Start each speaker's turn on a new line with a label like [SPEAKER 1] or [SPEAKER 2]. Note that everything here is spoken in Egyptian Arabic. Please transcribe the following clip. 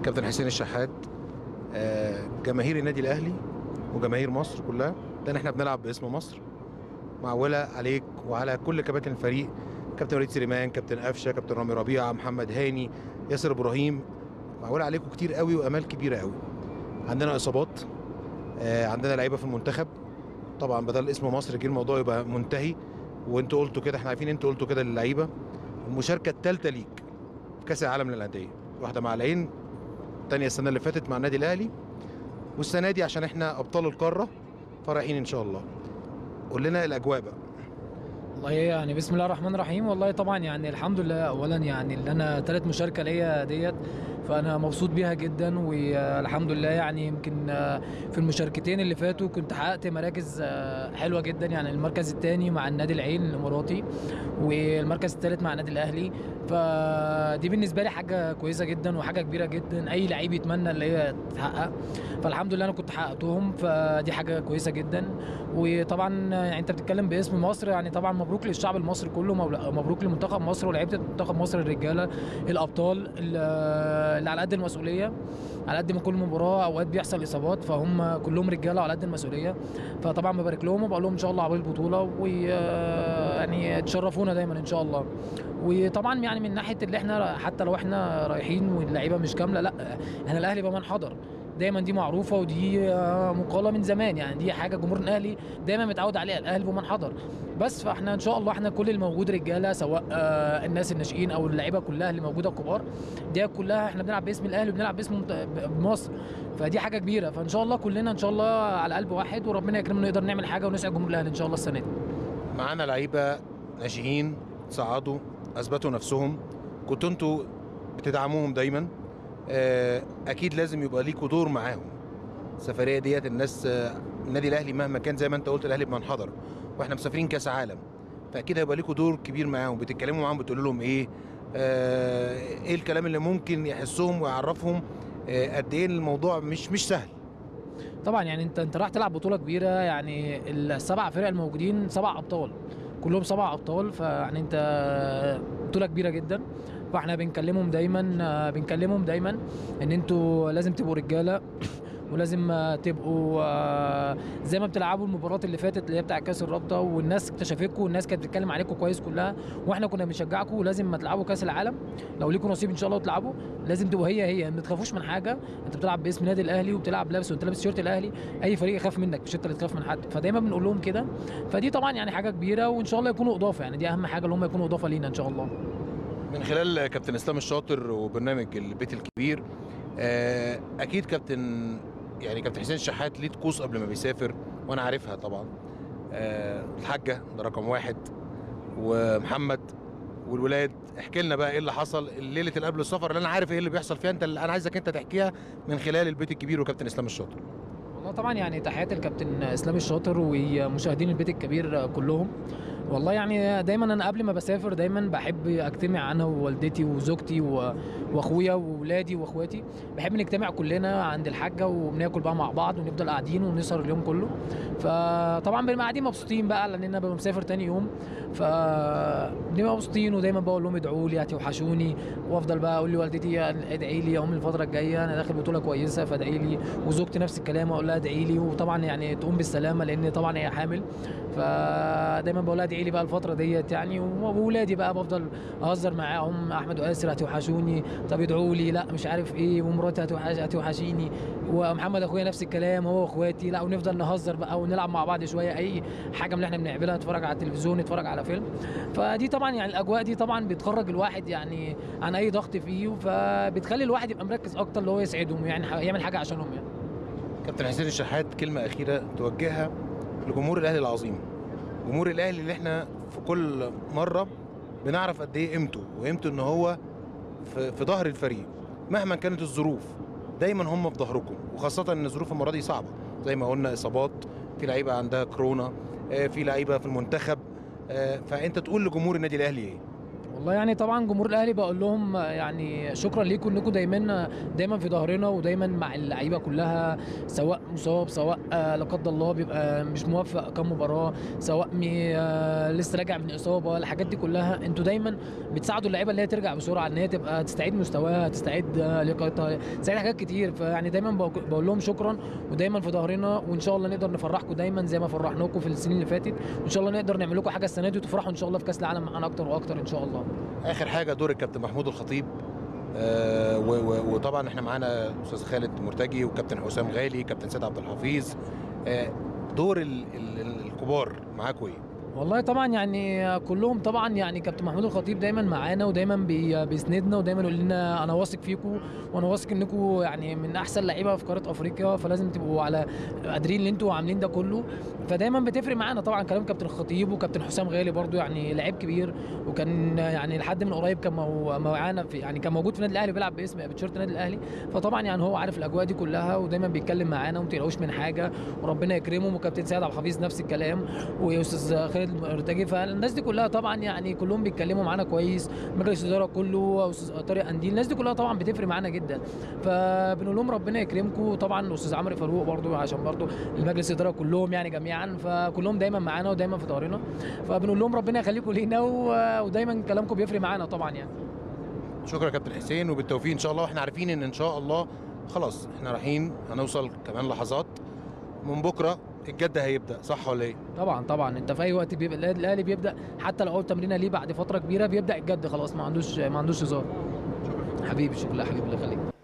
[SPEAKER 1] كابتن حسين الشحات آه، جماهير النادي الاهلي وجماهير مصر كلها لان احنا بنلعب باسم مصر معوله عليك وعلى كل كباتن الفريق كابتن وليد سليمان كابتن قفشه كابتن رامي ربيعه محمد هاني ياسر ابراهيم معوله عليكم كتير قوي وامال كبيره قوي عندنا اصابات آه، عندنا لعيبه في المنتخب طبعا بدل اسم مصر جه الموضوع يبقى منتهي وانتوا قلتوا كده احنا عارفين انتوا قلتوا كده للعيبه المشاركه الثالثه ليك في كاس العالم للانديه واحده مع العين الثانيه السنه اللي فاتت مع النادي الاهلي والسنه دي عشان احنا ابطال القاره فرايحين ان شاء الله قول لنا الاجواء بقى
[SPEAKER 2] والله يعني بسم الله الرحمن الرحيم والله طبعا يعني الحمد لله اولا يعني اللي انا ثالث مشاركه ليا ديت فانا مبسوط بيها جدا والحمد لله يعني يمكن آه، في المشاركتين اللي فاتوا كنت حققت مراكز آه، حلوه جدا يعني المركز الثاني مع النادي العين الاماراتي والمركز الثالث مع النادي الاهلي فدي بالنسبه لي حاجه كويسه جدا وحاجه كبيره جدا اي لعيب يتمنى اللي هي تتحقق فالحمد لله انا كنت حققتهم فدي حاجه كويسه جدا وطبعا يعني انت بتتكلم باسم مصر يعني طبعا مبروك للشعب المصري كله مبروك لمنتخب مصر ولاعيبه منتخب مصر الرجاله الابطال اللي على قد المسؤوليه على قد ما كل مباراه اوقات بيحصل اصابات فهم كلهم رجاله على قد المسؤوليه فطبعا ببارك لهم وبقول لهم ان شاء الله عقبال البطوله ويعني تشرفونا دايما ان شاء الله وطبعا يعني من ناحيه اللي احنا حتى لو احنا رايحين واللعيبه مش كامله لا احنا الاهلي بمن حضر دايما دي معروفه ودي آه، مقاله من زمان يعني دي حاجه جمهور الاهلي دايما متعود عليها الاهلي بمن حضر بس فاحنا ان شاء الله احنا كل الموجود رجاله سواء آه، الناس الناشئين او اللعيبه كلها اللي موجوده الكبار دي كلها احنا بنلعب باسم الاهلي وبنلعب باسم منت- مصر فدي حاجه كبيره فان شاء الله كلنا ان شاء الله على قلب واحد وربنا يكرمنا نقدر نعمل حاجه ونسعد جمهور الاهلي ان شاء الله السنه دي
[SPEAKER 1] معانا لعيبه ناشئين صعدوا اثبتوا نفسهم كنتوا انتوا بتدعموهم دايما آه، اكيد لازم يبقى ليكوا دور معاهم السفريه ديت الناس آه، النادي الاهلي مهما كان زي ما انت قلت الاهلي بمنحدر واحنا مسافرين كاس عالم فاكيد هيبقى ليكوا دور كبير معاهم بتتكلموا معاهم بتقولوا لهم ايه آه، ايه الكلام اللي ممكن يحسهم ويعرفهم آه، قد ايه الموضوع مش مش سهل
[SPEAKER 2] طبعا يعني انت انت راح تلعب بطوله كبيره يعني السبع فرق الموجودين سبع ابطال كلهم سبع ابطال فيعني انت بطوله كبيره جدا فاحنا بنكلمهم دايما آه، بنكلمهم دايما ان انتوا لازم تبقوا رجاله ولازم آه، تبقوا آه، زي ما بتلعبوا المباراه اللي فاتت اللي هي بتاع كاس الرابطه والناس اكتشفتكم والناس كانت بتتكلم عليكم كويس كلها واحنا كنا بنشجعكم ولازم ما تلعبوا كاس العالم لو ليكم نصيب ان شاء الله وتلعبوا لازم تبقوا هي هي ما تخافوش من حاجه انت بتلعب باسم النادي الاهلي وبتلعب لابس وانت لابس تيشيرت الاهلي اي فريق يخاف منك مش انت اللي تخاف من حد فدايما بنقول لهم كده فدي طبعا يعني حاجه كبيره وان شاء الله يكونوا اضافه يعني دي اهم حاجه اللي هم يكونوا اضافه لينا ان شاء الله
[SPEAKER 1] من خلال كابتن اسلام الشاطر وبرنامج البيت الكبير آه، اكيد كابتن يعني كابتن حسين الشحات ليه طقوس قبل ما بيسافر وانا عارفها طبعا آه، الحاجه ده رقم واحد ومحمد والولاد احكي لنا بقى ايه اللي حصل ليله اللي قبل السفر اللي انا عارف ايه اللي بيحصل فيها انت انا عايزك انت تحكيها من خلال البيت الكبير وكابتن اسلام الشاطر
[SPEAKER 2] والله طبعا يعني تحياتي الكابتن اسلام الشاطر ومشاهدين البيت الكبير كلهم والله يعني دايما انا قبل ما بسافر دايما بحب اجتمع انا ووالدتي وزوجتي و- واخويا واولادي واخواتي بحب نجتمع كلنا عند الحاجه وبناكل بقى مع بعض ونفضل قاعدين ونسهر اليوم كله فطبعا بنبقى قاعدين مبسوطين بقى لان انا ببقى مسافر تاني يوم فبنبقى مبسوطين ودايما بقول لهم ادعوا لي هتوحشوني وافضل بقى اقول لوالدتي ادعي لي يا ام الفتره الجايه انا داخل بطوله كويسه فادعي لي وزوجتي نفس الكلام اقول لها ادعي لي وطبعا يعني تقوم بالسلامه لان طبعا هي حامل فدايما بقول لها ادعي لي بقى الفتره ديت يعني واولادي بقى بفضل اهزر معاهم احمد واسر هتوحشوني طب ادعوا لي لا مش عارف ايه ومراتي هتوحش هتوحشيني ومحمد اخويا نفس الكلام هو واخواتي لا ونفضل نهزر بقى ونلعب مع بعض شويه اي حاجه من اللي احنا بنعملها نتفرج على التلفزيون نتفرج على فيلم فدي طبعا يعني الاجواء دي طبعا بتخرج الواحد يعني عن اي ضغط فيه فبتخلي الواحد يبقى مركز اكتر اللي هو يسعدهم يعني يعمل حاجه عشانهم يعني
[SPEAKER 1] كابتن حسين الشحات كلمه اخيره توجهها لجمهور الاهلي العظيم جمهور الاهلي اللي احنا في كل مره بنعرف قد ايه قيمته وقيمته ان هو في, في ظهر الفريق مهما كانت الظروف دايما هم في ظهركم وخاصه ان الظروف المره دي صعبه زي ما قلنا اصابات في لعيبه عندها كورونا آه، في لعيبه في المنتخب آه، فانت تقول لجمهور النادي الاهلي ايه
[SPEAKER 2] والله يعني طبعا جمهور الاهلي بقول لهم يعني شكرا ليكم انكم دايما دايما في ظهرنا ودايما مع اللعيبه كلها سواء مصاب سواء آه، لا قدر الله بيبقى مش موفق كم مباراه سواء مي آه، لسه راجع من اصابه الحاجات دي كلها انتوا دايما بتساعدوا اللعيبه اللي هي ترجع بسرعه ان هي تبقى تستعيد مستواها تستعيد آه، لياقتها تستعيد حاجات كتير فيعني دايما بق- بقول لهم شكرا ودايما في ظهرنا وان شاء الله نقدر نفرحكم دايما زي ما فرحناكم في السنين اللي فاتت وان شاء الله نقدر نعمل لكم حاجه السنه دي وتفرحوا ان شاء الله في كاس العالم معانا اكتر واكتر ان شاء الله
[SPEAKER 1] اخر حاجه دور الكابتن محمود الخطيب آه و- و- وطبعا احنا معانا استاذ خالد مرتجي وكابتن حسام غالي كابتن سيد عبد الحفيظ آه دور ال ال الكبار معاكم ايه؟
[SPEAKER 2] والله طبعا يعني كلهم طبعا يعني كابتن محمود الخطيب دايما معانا ودايما بي بيسندنا ودايما يقول لنا انا واثق فيكم وانا واثق انكم يعني من احسن لعيبه في قاره افريقيا فلازم تبقوا على قادرين اللي انتوا عاملين ده كله فدايما بتفرق معانا طبعا كلام كابتن الخطيب وكابتن حسام غالي برضو يعني لعيب كبير وكان يعني لحد من قريب كان مو- معانا في يعني كان موجود في النادي الاهلي بيلعب باسم بتيشيرت النادي الاهلي فطبعا يعني هو عارف الاجواء دي كلها ودايما بيتكلم معانا وما تقلقوش من حاجه وربنا يكرمه وكابتن سيد عبد الحفيظ نفس الكلام واستاذ خالد مرتجي فالناس دي كلها طبعا يعني كلهم بيتكلموا معانا كويس مجلس الاداره كله استاذ طارق انديل الناس دي كلها طبعا بتفرق معانا جدا فبنقول لهم ربنا يكرمكم طبعا استاذ عمرو فاروق برضو عشان برضو المجلس الاداره كلهم يعني جميعا فكلهم دايما معانا ودايما في ظهرنا فبنقول لهم ربنا يخليكم لينا و- ودايما كلامكم بيفرق معانا طبعا يعني
[SPEAKER 1] شكرا يا كابتن حسين وبالتوفيق ان شاء الله واحنا عارفين ان ان شاء الله خلاص احنا رايحين هنوصل كمان لحظات من بكره الجد هيبدا صح ولا ايه؟
[SPEAKER 2] طبعا طبعا انت في اي وقت بيبقى النادي الاهلي بيبدا حتى لو اول تمرينه ليه بعد فتره كبيره بيبدا الجد خلاص ما عندوش ما عندوش هزار حبيبي شكرا حبيبي الله يخليك